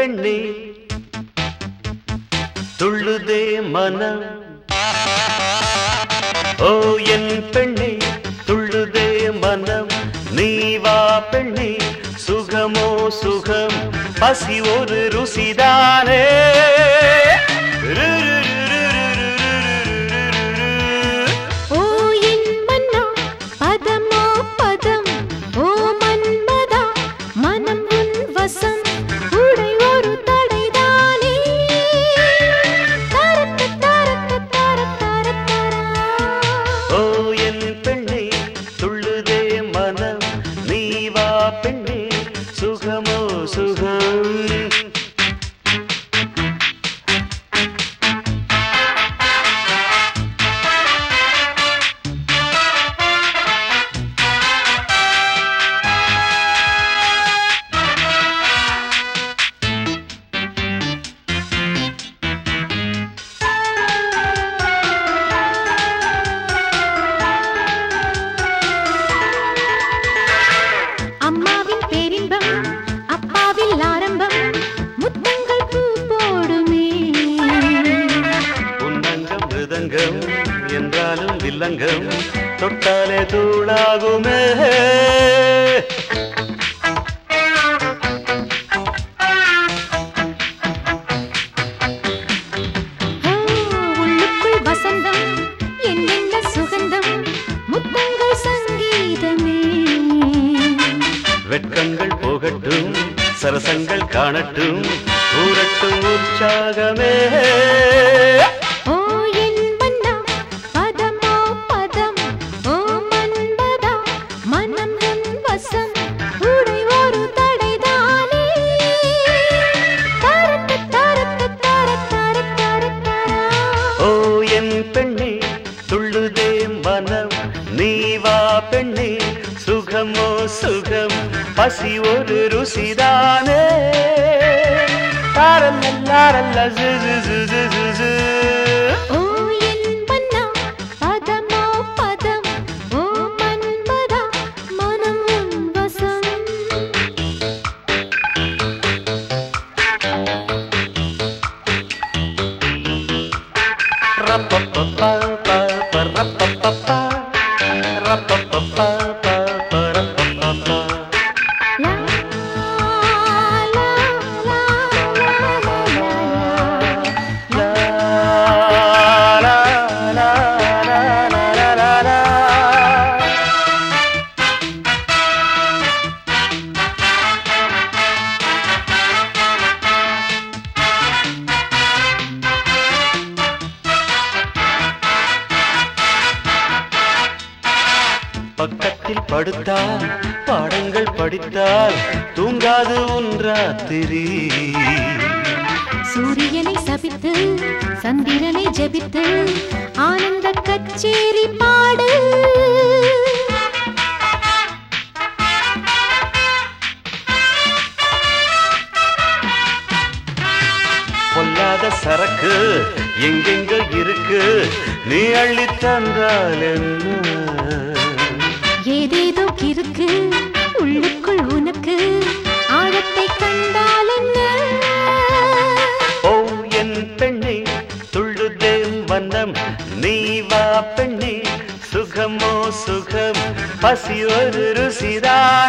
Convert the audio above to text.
பெண்ணே துள்ளுதே மனம் ஓ என் பெண்ணே துள்ளுதே மனம் நீ வா பெண்ணே சுகமோ சுகம் பசி ஒரு ருசிதானே ஓ என் மன்னா பதமோ பதம் ஓ மன்மதா மனம் உன் வசம் உடை ஒரு தடைதானே தரத்த தரத்த தர தர தரா ஓ என் பெண்ணே துள்ளுதே மனம் நீ வா பெண்ணே சுகமோ சுகம் அம்மாவின் பேரின்பம் அப்பாவில் ஆரம்பம் முத்தங்கள் பூ போடுமே உன்னங்கம் மிருதங்கம் என்றாலும் வில்லங்கம் தொட்டாலே தூளாகுமே ஓ, உள்ளுக்குள் வசந்தம் என்னென்ன சுகந்தம் முத்தங்கள் சங்கீதமே வெட்கங்கள் போகட்டும் சரசங்கள் காணட்டும் ஊரட்டும் உற்சாகமே ஓ என் மன்னா பதமோ பதம் ஓ மன்மதா மனம் உன் வசம் உடை ஒரு தடைதானே தரத்த தரத்த தர தர தர தரா ஓ என் பெண்ணே துள்ளுதே மனம் நீ வா பெண்ணே சுகமோ சுகம் பசி ஒரு ருசிதானே தாரல்ல ஜு ஜு ஜு ஜு ஜு ஜு. ஓ என் மன்னா பதமோ பதம் ஓ மன்மதா மனம் உன் வசம் ரப்பப்பப்பா, பா, பா, ரப்பப்பப்பா. ரப்பப்பப்பா, பா, பா, ரப்பப்பப்பா. லா லா லா லா லா லா, லா, லா, லா, லா, லா, லா, லா. பக்கத்தில் படுத்தால் பாடங்கள் படித்தால் தூங்காது உன் ராத்திரி சூரியனை சபித்து சந்திரனை ஜெபித்து ஆனந்த கச்சேரி பாடு பொல்லாத சரக்கு எங்கெங்க இருக்கு நீ அள்ளி தந்தால் என்ன ஏதேதோ இருக்கு உள்ளுக்குள் உனக்கு ஆழத்தை கண்டால் என்ன ஓ என் பெண்ணே துள்ளுதே வண்ணம் நீ வா பெண்ணே சுகமோ சுகம் பசி ஒரு ருசிதான்